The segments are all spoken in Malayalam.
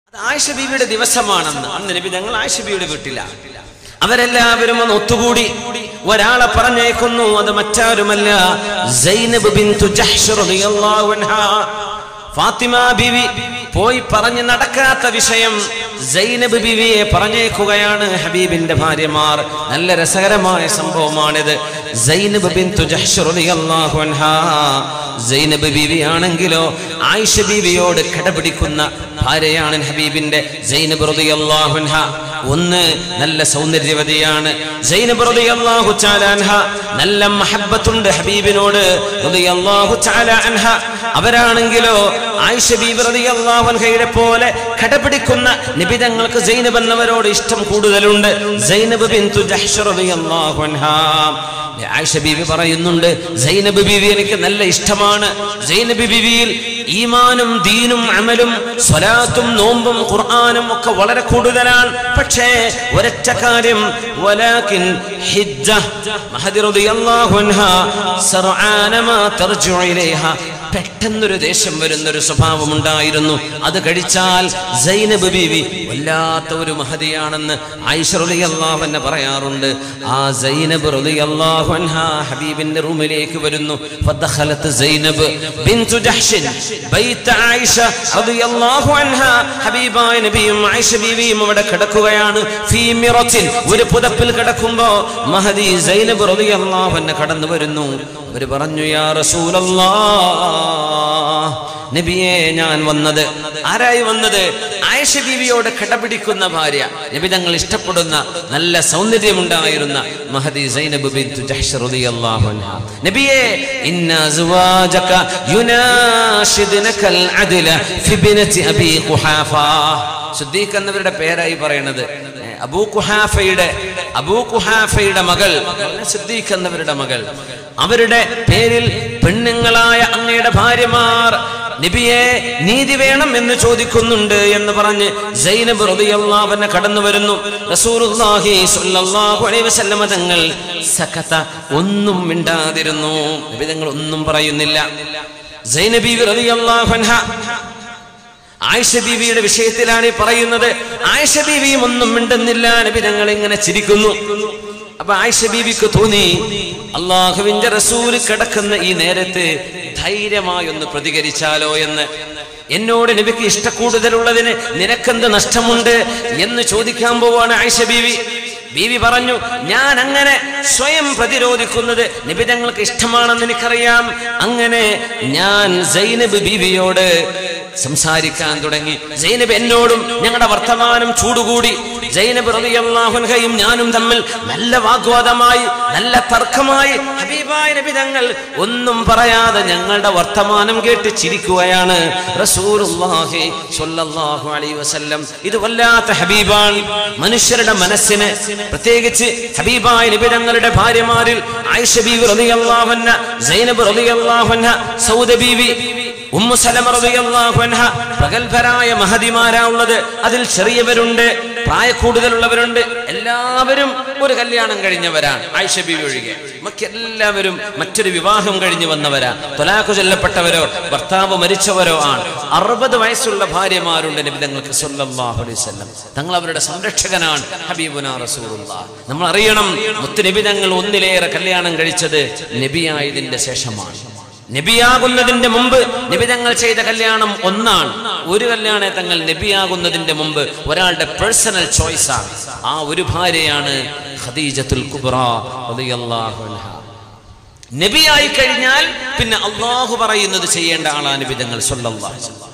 അത് ആയിഷ ബീവിയുടെ ദിവസമാണെന്ന് അന്ന് നബി ഞങ്ങൾ ആയിഷ ബീവിയുടെ വീട്ടിലാണ് അവരെല്ലാവരും ഒന്ന് ഒത്തുകൂടി ഒരാളെ പറഞ്ഞേക്കുന്നു അത് മറ്റാരുമല്ല സൈനബ് ബിന്തു ജഹ്ഷ് റളിയല്ലാഹു അൻഹാ ഫാത്തിമ ബിവി പോയി പറഞ്ഞ് നടക്കാത്ത വിഷയം സൈനബ് ബിവിയെ പറഞ്ഞേക്കുകയാണ് ഹബീബിന്റെ ഭാര്യമാർ നല്ല രസകരമായ സംഭവമാണിത് സൈനബ് ബിന്തു ജഹ്ഷ് റളിയല്ലാഹു അൻഹാ സൈനബ് ബിവി ആണെങ്കിലോ ആയിഷ ബീവിയോട് കിടപിടിക്കുന്ന ഭാര്യയാണ് ഹബീബിന്റെ സൈനബ് റളിയല്ലാഹു അൻഹ ഒന്ന് നല്ല സൗന്ദര്യവതിയാണ് സൈനബ് റളിയല്ലാഹു തആല അൻഹ നല്ല മഹബ്ബത്തുണ്ട് ഹബീബിനോട് റളിയല്ലാഹു തആല അൻഹ അവരാണെങ്കിലോ ആയിഷ ബീബി റളിയല്ലാഹു അൻഹയുടെ പോലെ കടപിടിക്കുന്ന നിബിതങ്ങൾക്ക് സൈനബ് എന്നവരോട് ഇഷ്ടം കൂടുതലുണ്ട് സൈനബ് ബിന്തു ജഹ്ഷ് റളിയല്ലാഹു അൻഹ ആയിഷ ബീവി പറയുന്നുണ്ട് സൈനബ് ബീവി എനിക്ക് നല്ല ഇഷ്ടമാണ് സൈനബ് ബീവിയിൽ ഈമാനും ദീനും അമലും സ്വലാത്തും നോമ്പും ഖുർആനും ഒക്കെ വളരെ കൂടുതലാണ് പക്ഷേ ഒരൊറ്റ കാര്യം വലാകിൻ ഹിജ്ജ മഹദി റളിയല്ലാഹു അൻഹ സർആന മാ തർജു ഇലൈഹ പെട്ടെന്നൊരു ദേഷ്യം വരുന്നൊരു സ്വഭാവം ഉണ്ടായിരുന്നു അത് കഴിച്ചാൽ സൈനബ് ബീവി വല്ലാത്ത ഒരു മഹതിയാണെന്ന് ആയിഷ റളിയല്ലാഹു അൻഹ പറയാറുണ്ട് ആ സൈനബ് റളിയല്ലാഹു അൻഹ ഹബീബിന്റെ റൂമിലേക്ക് വരുന്നു ഫദഖലത്ത് സൈനബ് ബിൻതു ജഹ്ഷിൻ ബൈത ആയിഷ റളിയല്ലാഹു അൻഹ ഹബീബായ നബിയും ആയിഷ ബീവിയും അവിടെ കിടക്കുകയാണ് ഫീ മിറത്തിൻ ഒരു പുതപ്പിൽ കിടക്കുമ്പോ മഹദി സൈനബ് റളിയല്ലാഹു അൻഹ കടന്നു വരുന്നു അവർ പറഞ്ഞു യാ റസൂലല്ലാഹ് നബിയെ ഞാൻ വന്നത് ആരായി വന്നത് ആയിഷ ബീവിയോട് കിടപിടിക്കുന്ന ഭാര്യ നബി തങ്ങൾ ഇഷ്ടപ്പെടുന്ന നല്ല സൗന്ദര്യമുണ്ടായിരുന്ന മഹദി സൈനബ് ബിന്തു ജഹ്ഷ് റളിയല്ലാഹു അൻഹ നബിയെ ഇന്ന അസ്വാജക യുനാഷിദുനകൽ അദ്ല ഫി ബിനതി അബി ഖുഹാഫ സിദ്ദീഖ് എന്നവരുടെ പേരായി പറയുന്നത് ഏ, അബൂ ഖുഹാഫയുടെ അബൂ ഖുഹാഫയുടെ മകൾ സിദ്ദീഖ് എന്നവരുടെ മകൾ അവരുടെ പേരിൽ പെണ്ണുങ്ങളായ അങ്ങയുടെ ഭാര്യമാർ നബിയെ നീതി വേണം എന്ന് ചോദിക്കുന്നുണ്ട് എന്ന് പറഞ്ഞ് സൈനബ് റളിയല്ലാഹുവിനെ കടന്നു വരുന്നു റസൂലുള്ളാഹി സ്വല്ലല്ലാഹു അലൈഹി വസല്ലമ തങ്ങൾ സകത ഒന്നും മിണ്ടാതിരുന്നു നബി തങ്ങൾ ഒന്നും പറയുന്നില്ല സൈനബി റളിയല്ലാഹു അൻഹ ആയിഷ ബീവിയുടെ വിഷയത്തിലാണ് ഈ പറയുന്നത് ആയിഷ ബീവിയും ഒന്നും മിണ്ടുന്നില്ല നബി തങ്ങൾ ഇങ്ങനെ ചിരിക്കുന്നു അപ്പൊ ആയിഷ ബീവിക്ക് തോന്നി അള്ളാഹുവിന്റെ റസൂല് കിടക്കുന്ന ഈ നേരത്ത് ധൈര്യമായി ഒന്ന് പ്രതികരിച്ചാലോ എന്ന് എന്നോട് നബിക്ക് ഇഷ്ടക്കൂടുതലുള്ളതിന് നിനക്കെന്ത് നഷ്ടമുണ്ട് എന്ന് ചോദിക്കാൻ പോവാണ് ആയിഷ ബീവി ബീവി പറഞ്ഞു ഞാൻ അങ്ങനെ സ്വയം പ്രതിരോധിക്കുന്നത് നബി തങ്ങൾക്ക് ഇഷ്ടമാണെന്ന് എനിക്കറിയാം അങ്ങനെ ഞാൻ സൈനബ് ബീവിയോട് സംസാരിക്കാൻ തുടങ്ങി സൈനബ് എന്നോടും ഞങ്ങളുടെ വർത്തമാനം ചൂടുകൂടി സൈനബ് റളിയല്ലാഹുൻഹയും ഞാനും തമ്മിൽ നല്ല വാഗ്വാദമായി നല്ല തർക്കമായി ഹബീബായ നബി തങ്ങൾ ഒന്നും പറയാതെ ഞങ്ങളുടെ വർത്തമാനം കേട്ട് ചിരിക്കുകയാണ് റസൂലുള്ളാഹി സ്വല്ലല്ലാഹു അലൈഹി വസല്ലം ഇത് വല്ലാത്ത ഹബീബാണ് മനുഷ്യരുടെ മനസ്സിന് പ്രത്യേകിച്ച് ഹബീബായ നബി തങ്ങളുടെ ഭാര്യമാരിൽ ആയിഷ ബീവി റളിയല്ലാഹു അൻഹ സൈനബ് റളിയല്ലാഹു അൻഹ സൗദ ബീവി ഉമ്മു സലമ റളിയല്ലാഹു അൻഹ പ്രഗത്ഭരായ മഹതിമാരാ ഉള്ളത് അതിൽ ചെറിയവരുണ്ട് പ്രായ കൂടുതലുള്ളവരുണ്ട് എല്ലാവരും ഒരു കല്യാണം കഴിഞ്ഞവരാണ് ആയിഷ ബീവി ഒഴികെ മറ്റ് എല്ലാവരും മറ്റൊരു വിവാഹം കഴിഞ്ഞു വന്നവരാ തൊലാഖു ചൊല്ലപ്പെട്ടവരോ ഭർത്താവ് മരിച്ചവരോ ആണ് അറുപത് വയസ്സുള്ള ഭാര്യമാരുണ്ട് നബി തങ്ങൾക്ക് സല്ലല്ലാഹു അലൈഹി വസല്ലം തങ്ങൾ അവരുടെ സംരക്ഷകനാണ് ഹബീബുന റസൂലുള്ളാഹ് നമ്മൾ അറിയണം മുത്ത് നബി തങ്ങൾ ഒന്നിലേറെ കല്യാണം കഴിച്ചത് നബിയായതിന്റെ ശേഷമാണ് നബിയാകുന്നതിന്റെ മുമ്പ് നബി തങ്ങൾ ചെയ്ത കല്യാണം ഒന്നാണ് ഒരു കല്യാണ തങ്ങൾ നബിയാകുന്നതിന്റെ മുമ്പ് ഒരാളുടെ പേഴ്സണൽ ചോയ്സ് ആണ് ആ ഒരു ഭാര്യയാണ് ഖദീജത്തുൽ കുബ്ര റളിയല്ലാഹു അൻഹ നബിയായി കഴിഞ്ഞാൽ പിന്നെ അള്ളാഹു പറയുന്നത് ചെയ്യേണ്ട ആളാണ് നബി തങ്ങൾ സല്ലല്ലാഹു അലൈഹി വസല്ലം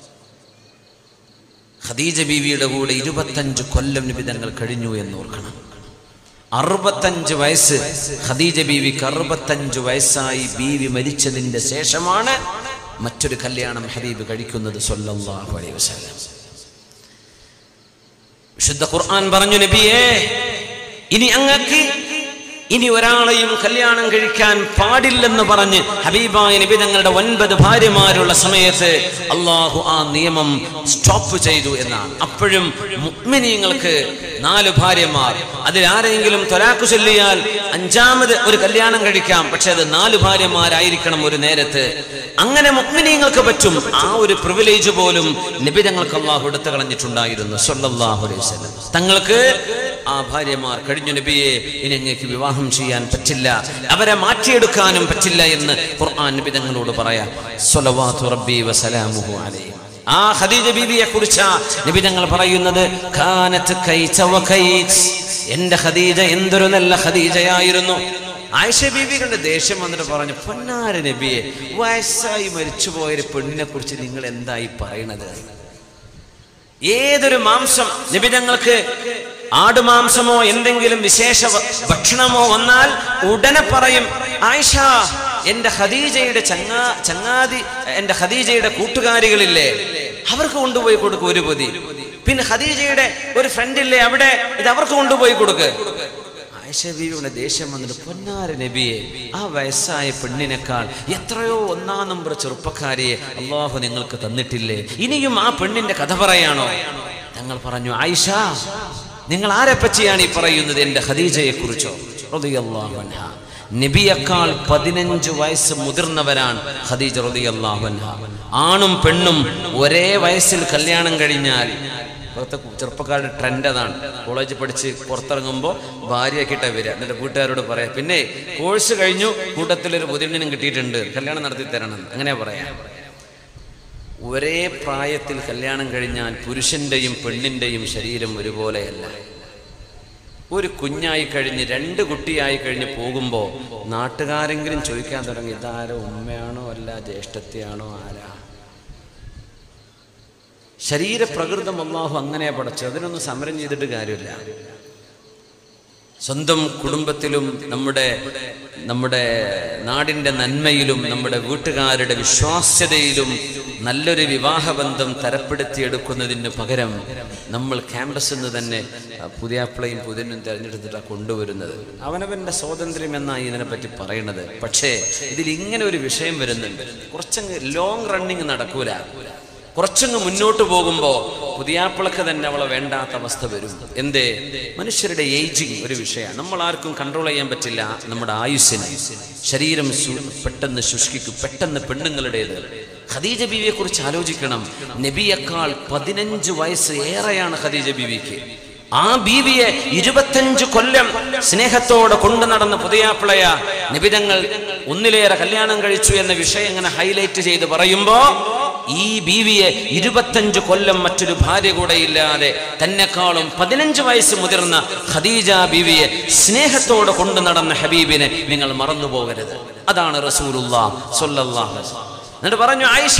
ഖദീജ ബീവിയുടെ കൂടെ ഇരുപത്തഞ്ച് കൊല്ലം നബി തങ്ങൾ കഴിഞ്ഞു എന്ന് ഓർക്കണം അറുപത്തഞ്ച് വയസ്സ് ഖദീജ ബീവിക്ക് അറുപത്തഞ്ച് വയസ്സായി ബീവി മരിച്ചതിന്റെ ശേഷമാണ് മറ്റൊരു കല്യാണം ഹബീബ് കഴിക്കുന്നത് സല്ലല്ലാഹു അലൈഹി വസല്ലം വിശുദ്ധ ഖുർആൻ പറഞ്ഞു നബിയേ ഇനി അങ്ങക്ക് ഇനി ഒരാളെയും കല്യാണം കഴിക്കാൻ പാടില്ലെന്ന് പറഞ്ഞ് ഹബീബായ നബി തങ്ങളുടെ ഒൻപത് ഭാര്യമാരുള്ള സമയത്ത് അള്ളാഹു ആ നിയമം സ്റ്റോപ്പ് ചെയ്തു എന്നാണ് അപ്പോഴും മുഅ്മിനീങ്ങൾക്ക് നാല് ഭാര്യമാർ അതിൽ ആരെങ്കിലും തൊലാക്കു ചൊല്ലിയാൽ അഞ്ചാമത് ഒരു കല്യാണം കഴിക്കാം പക്ഷെ അത് നാല് ഭാര്യമാരായിരിക്കണം ഒരു നേരത്ത് അങ്ങനെ മുഅ്മിനീങ്ങൾക്ക് പറ്റും ആ ഒരു പ്രിവിലേജ് പോലും നബി തങ്ങൾക്ക് അള്ളാഹു എടുത്തു കളഞ്ഞിട്ടുണ്ടായിരുന്നു സല്ലല്ലാഹു അലൈഹി വസല്ലം തങ്ങൾക്ക് ആ ഭാര്യമാർ കഴിഞ്ഞു നബിയെ ഇനി അങ്ങേക്ക് വിവാഹം ചെയ്യാൻ പറ്റില്ല അവരെ മാറ്റിയെടുക്കാനും പറ്റില്ല എന്ന് ഖുർആൻ നബി തങ്ങളോട് പറയാം സ്വലവാത്തു റബ്ബി വസലാമുഹു അലൈഹി ആ ഖദീജ ബീവിയെ കുറിച്ച് നബി തങ്ങൾ പറയുന്നത് കാനത്ത് കൈച്ച വകൈച്ച്. എന്റെ ഖദീജ എന്തൊരു നല്ല ഖദീജയായിരുന്നു ആയിഷ ബീബി കണ്ട് ദേഷ്യം വന്നിട്ട് പറഞ്ഞു പൊന്നാര നബിയെ വയസ്സായി മരിച്ചുപോയൊരു പെണ്ണിനെ കുറിച്ച് നിങ്ങൾ എന്തായി പറയണത് ഏതൊരു മാംസം നിബിതങ്ങൾക്ക് ആടുമാംസമോ എന്തെങ്കിലും വിശേഷ ഭ- ഭക്ഷണമോ വന്നാൽ ഉടനെ പറയും ആയിഷ എന്റെ ഖദീജയുടെ ചങ്ങാ ചങ്ങാതി എന്റെ ഖദീജയുടെ കൂട്ടുകാരികളില്ലേ അവർക്ക് കൊണ്ടുപോയി കൊടുക്കും ഒരു പൊതി പിന്നെ ഖദീജയുടെ ഒരു ഫ്രണ്ട് ഇല്ലേ അവിടെ ഇത് അവർക്ക് കൊണ്ടുപോയി കൊടുക്ക് ആയിഷ ബീവിയുടെ ദേഷ്യം വന്നിട്ട് പൊന്നാര നബിയെ ആ വയസ്സായ പെണ്ണിനേക്കാൾ എത്രയോ ഒന്നാം നമ്പർ ചെറുപ്പക്കാരിയെ അള്ളാഹു നിങ്ങൾക്ക് തന്നിട്ടില്ലേ ഇനിയും ആ പെണ്ണിന്റെ കഥ പറയാണോ ഞങ്ങൾ പറഞ്ഞു ആയിഷ നിങ്ങൾ ആരെ പറ്റിയാണ് ഈ പറയുന്നത് എന്റെ ഖദീജയെ കുറിച്ചോ നബിയേക്കാൾ പതിനഞ്ച് വയസ്സ് മുതിർന്നവരാണ് ഖദീജ റളിയല്ലാഹു അൻഹ ആണും പെണ്ണും ഒരേ വയസ്സിൽ കല്യാണം കഴിഞ്ഞാൽ ഇപ്പോഴത്തെ ചെറുപ്പക്കാരുടെ ട്രെൻഡ് അതാണ് കോളേജ് പഠിച്ച് പുറത്തിറങ്ങുമ്പോൾ ഭാര്യയാക്കിയിട്ടാ വരിക എന്നിട്ട് വീട്ടുകാരോട് പറയാം പിന്നെ കോഴ്സ് കഴിഞ്ഞു കൂട്ടത്തിലൊരു പുതിരനും കിട്ടിയിട്ടുണ്ട് കല്യാണം നടത്തി തരണം അങ്ങനെ പറയാം ഒരേ പ്രായത്തിൽ കല്യാണം കഴിഞ്ഞാൽ പുരുഷന്റെയും പെണ്ണിന്റെയും ശരീരം ഒരുപോലെയല്ല ഒരു കുഞ്ഞായി കഴിഞ്ഞ് രണ്ട് കുട്ടിയായി കഴിഞ്ഞ് പോകുമ്പോൾ നാട്ടുകാരെങ്കിലും ചോദിക്കാൻ തുടങ്ങി ഇതാരോ ഉമ്മയാണോ അല്ല ജ്യേഷ്ഠത്തെയാണോ ആരാ ശരീരപ്രകൃതം അള്ളാഹു അങ്ങനെ പടച്ചു അതിനൊന്നും സമരം ചെയ്തിട്ട് കാര്യമില്ല സ്വന്തം കുടുംബത്തിലും നമ്മുടെ നമ്മുടെ നാടിൻ്റെ നന്മയിലും നമ്മുടെ വീട്ടുകാരുടെ വിശ്വാസ്യതയിലും നല്ലൊരു വിവാഹബന്ധം തരപ്പെടുത്തിയെടുക്കുന്നതിന് പകരം നമ്മൾ ക്യാമ്പസിൽ നിന്ന് തന്നെ ആ, പുതിയാപ്പിളയും പുതിനും തിരഞ്ഞെടുത്തിട്ടാണ് കൊണ്ടുവരുന്നത് അവനവൻ്റെ സ്വാതന്ത്ര്യം എന്നാണ് ഇതിനെപ്പറ്റി പറയുന്നത് പക്ഷേ ഇതിൽ ഇങ്ങനെ ഒരു വിഷയം വരുന്നുണ്ട് കുറച്ചങ്ങ് ലോങ് റണ്ണിങ് നടക്കൂല കുറച്ചങ്ങ് മുന്നോട്ട് പോകുമ്പോൾ പുതിയാപ്പിളക്ക് തന്നെ അവളെ വേണ്ടാത്ത അവസ്ഥ വരും എന്തേ മനുഷ്യരുടെ ഏജിങ് ഒരു വിഷയമാണ് നമ്മൾ ആർക്കും കൺട്രോൾ ചെയ്യാൻ പറ്റില്ല നമ്മുടെ ആയുസ്സിന് ശരീരം ശു- പെട്ടെന്ന് ശുഷ്കിക്കും പെട്ടെന്ന് പെണ്ണുങ്ങളുടേത് ഖദീജ ബീവിയെ കുറിച്ച് ആലോചിക്കണം നബിയേക്കാൾ പതിനഞ്ച് വയസ്സ് ഏറെയാണ് ഖദീജ ബീവിക്ക് ആ ബീവിയെ ഇരുപത്തഞ്ച് കൊല്ലം സ്നേഹത്തോടെ കൊണ്ടു നടന്ന പുതിയാപ്പിളയ നിബിതങ്ങൾ ഒന്നിലേറെ കല്യാണം കഴിച്ചു എന്ന വിഷയം ഇങ്ങനെ ഹൈലൈറ്റ് ചെയ്ത് പറയുമ്പോ ഈ ബീവിയെ ഇരുപത്തഞ്ച് കൊല്ലം മറ്റൊരു ഭാര്യ കൂടെ ഇല്ലാതെ തന്നെക്കാളും പതിനഞ്ച് വയസ്സ് മുതിർന്ന ഖദീജ ബീവിയെ സ്നേഹത്തോടെ കൊണ്ടു നടന്ന ഹബീബിനെ നിങ്ങൾ മറന്നു പോകരുത് അതാണ് റസൂലുള്ള സ്വല്ലല്ലാഹു അലൈഹി വസല്ലം. എന്നിട്ട് പറഞ്ഞു ആയിഷ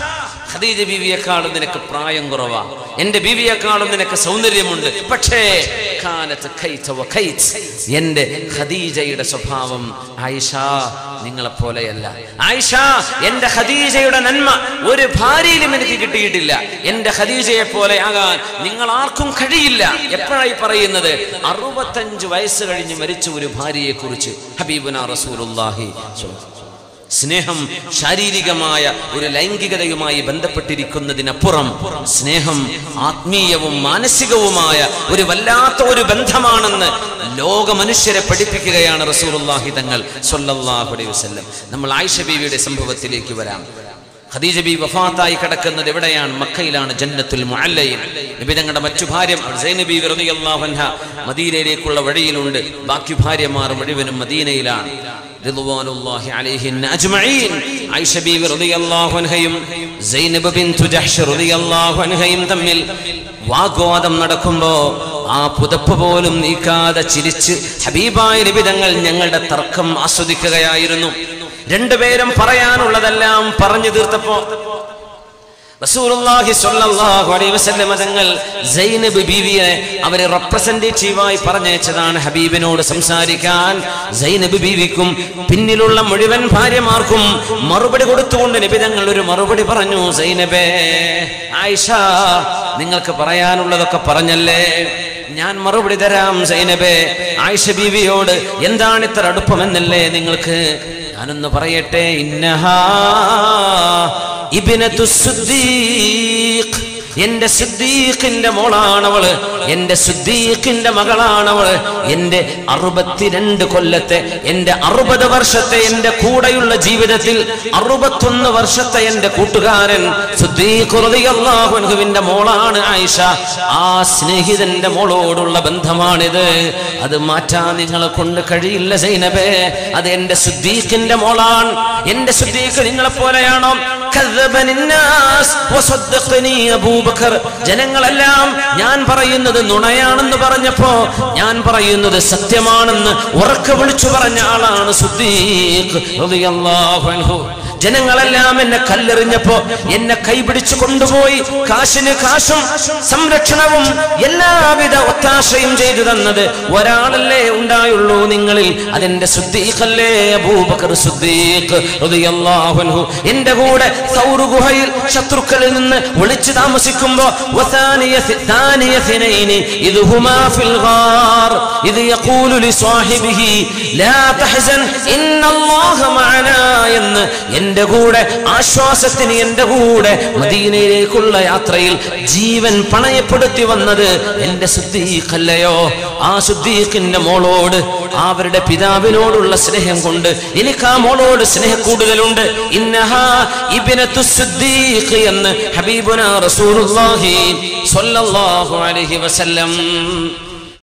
ഖദീജ ബീവിയെക്കാളും നിനക്ക് പ്രായം കുറവാ എന്റെ ബീവിയെക്കാളും നിനക്ക് സൗന്ദര്യമുണ്ട് പക്ഷേ കാനത്ത് ഖൈത വ ഖൈത്. എന്റെ ഖദീജയുടെ സ്വഭാവം ആയിഷ നിങ്ങളെ പോലെയല്ല ആയിഷ എന്റെ ഖദീജയുടെ നന്മ ഒരു ഭാര്യയിലും എനിക്ക് കിട്ടിയിട്ടില്ല എന്റെ ഖദീജയെ പോലെ ആകാൻ നിങ്ങൾ ആർക്കും കഴിയില്ല എപ്പോഴായി പറയുന്നത് അറുപത്തഞ്ച് വയസ്സ് കഴിഞ്ഞ് മരിച്ച ഒരു ഭാര്യയെ കുറിച്ച് ഹബീബുന റസൂലുള്ളാഹി സ്വല്ലല്ലാഹു അലൈഹി വസല്ലം. സ്നേഹം ശാരീരികമായ ഒരു ലൈംഗികതയുമായി ബന്ധപ്പെട്ടിരിക്കുന്നതിനപ്പുറം സ്നേഹം ആത്മീയവും മാനസികവുമായ ഒരു വല്ലാത്ത ഒരു ബന്ധമാണെന്ന് ലോക മനുഷ്യരെ പഠിപ്പിക്കുകയാണ് റസൂലുള്ളാഹി തങ്ങൾ സ്വല്ലല്ലാഹു അലൈഹി വസല്ലം നമ്മൾ ആയിഷ ബീവിയുടെ സംഭവത്തിലേക്ക് വരാം ഖദീജ ബി വഫാത്തായി കിടക്കുന്നത് എവിടെയാണ് മക്കയിലാണ് ജന്നത്തുൽ മുഅല്ലയിൽ നബി തങ്ങളുടെ മറ്റു ഭാര്യ സൈനബി റളിയല്ലാഹു അൻഹ മദീനയിലേക്കുള്ള വഴിയിലുണ്ട് ബാക്കി ഭാര്യമാർ മുഴുവനും മദീനയിലാണ് റിദ്വാനുല്ലാഹി അലൈഹിന്ന അജ്മഈൻ ആയിഷ ബീവി റളിയല്ലാഹു അൻഹയും സൈനബ് ബിൻതു ജഹ്ഷ് റളിയല്ലാഹു അൻഹയും തമ്മിൽ വാഗ്വാദം നടക്കുമ്പോ ആ പുതപ്പ് പോലും നീക്കാതെ ചിരിച്ച് ഹബീബായ നിബിതങ്ങൾ ഞങ്ങളുടെ തർക്കം ആസ്വദിക്കുകയായിരുന്നു രണ്ടുപേരും പറയാനുള്ളതെല്ലാം പറഞ്ഞു തീർത്തപ്പോ റസൂലുള്ളാഹി സ്വല്ലല്ലാഹു അലൈഹി വസല്ലം തങ്ങൾ സൈനബ് ബീവിയെ അവരെ റെപ്രസെന്റേറ്റീവായി പറഞ്ഞയച്ചതാണ് ഹബീബിനോട് സംസാരിക്കാൻ സൈനബ് ബീവിക്കും പിന്നിലുള്ള മുഴുവൻ ഭാര്യമാർക്കും മറുപടി കൊടുത്തുകൊണ്ട് നബി തങ്ങൾ ഒരു മറുപടി പറഞ്ഞു സൈനബേ ആയിഷ നിങ്ങൾക്ക് പറയാനുള്ളതൊക്കെ പറഞ്ഞല്ലേ ഞാൻ മറുപടി തരാം സൈനബേ ആയിഷ ബീവിയോട് എന്താണ് ഇത്ര അടുപ്പമെന്നല്ലേ നിങ്ങൾക്ക് ഞാനൊന്ന് പറയട്ടെ ഇന്നഹാ ഇബ്നത്തു സുദ്ദീഖ് എന്റെ സിദ്ദീഖിന്റെ മോളാണവള് എന്റെ സിദ്ദീഖിന്റെ മകളാണവള് എന്റെ അറുപത്തിരണ്ട് കൊല്ലത്തെ എന്റെ അറുപത് വർഷത്തെ എന്റെ കൂടെയുള്ള ജീവിതത്തിൽ അറുപത്തൊന്ന് വർഷത്തെ എന്റെ കൂട്ടുകാരൻ സുദ്ദീഖുവിന്റെ മോളാണ് ആയിഷ ആ സ്നേഹിതന്റെ മോളോടുള്ള ബന്ധമാണിത് അത് മാറ്റാൻ നിങ്ങളെ കൊണ്ട് കഴിയില്ല സൈനബേ അത് എന്റെ സുദ്ദീഖിന്റെ മോളാണ് എന്റെ സുദ്ദീഖ് നിങ്ങളെ പോലെയാണോ കذبني الناس وصدقني أبو ബക്കർ ജനങ്ങളെല്ലാം ഞാൻ പറയുന്നത് നുണയാണെന്ന് പറഞ്ഞപ്പോ ഞാൻ പറയുന്നത് സത്യമാണെന്ന് ഉറക്കെ വിളിച്ചു പറഞ്ഞ ആളാണ് സുദ്ദീഖ് റളിയല്ലാഹു അൻഹു ജനങ്ങളെല്ലാം എന്നെ കല്ലെറിഞ്ഞപ്പോ എന്നെ കൈപിടിച്ചു കൊണ്ടുപോയി കാശിന് കാശും സംരക്ഷണവും എല്ലാവിധ ഒത്താശയും ചെയ്തു തന്നത് ഒരാളല്ലേ ഉണ്ടായുള്ളൂ നിങ്ങളിൽ അതെന്റെ സുദ്ദീഖല്ലേ അബൂബക്കർ സുദ്ദീഖ് റളിയല്ലാഹു അൻഹു എന്റെ കൂടെ സൗർ ഗുഹയിൽ ശത്രുക്കളിൽ നിന്ന് ഒളിച്ചു താമസിക്കുമ്പോ വസാനിയ ث- ثانية اثنين إذ هما في الغار إذ يقول لصاحبه لا تحزن إن الله معنا എന്ന് എന്റെ കൂടെ ആശ്വാസത്തിന് എന്റെ കൂടെ മദീനയിലേക്കുള്ള യാത്രയിൽ ജീവൻ പണയപ്പെടുത്തി വന്നത് എന്റെ സുദ്ദീഖല്ലയോ ആ സുദ്ദീഖിന്റെ മോളോട് അവരുടെ പിതാവിനോടുള്ള സ്നേഹം കൊണ്ട് എനിക്ക് ആ മോളോട് സ്നേഹം കൂടുതലുണ്ട് ഇന്നഹാ ഇബ്നത്തു സുദ്ദീഖ് എന്ന് ഹബീബുന റസൂലുള്ളാഹി സ്വല്ലല്ലാഹു അലൈഹി വസല്ലം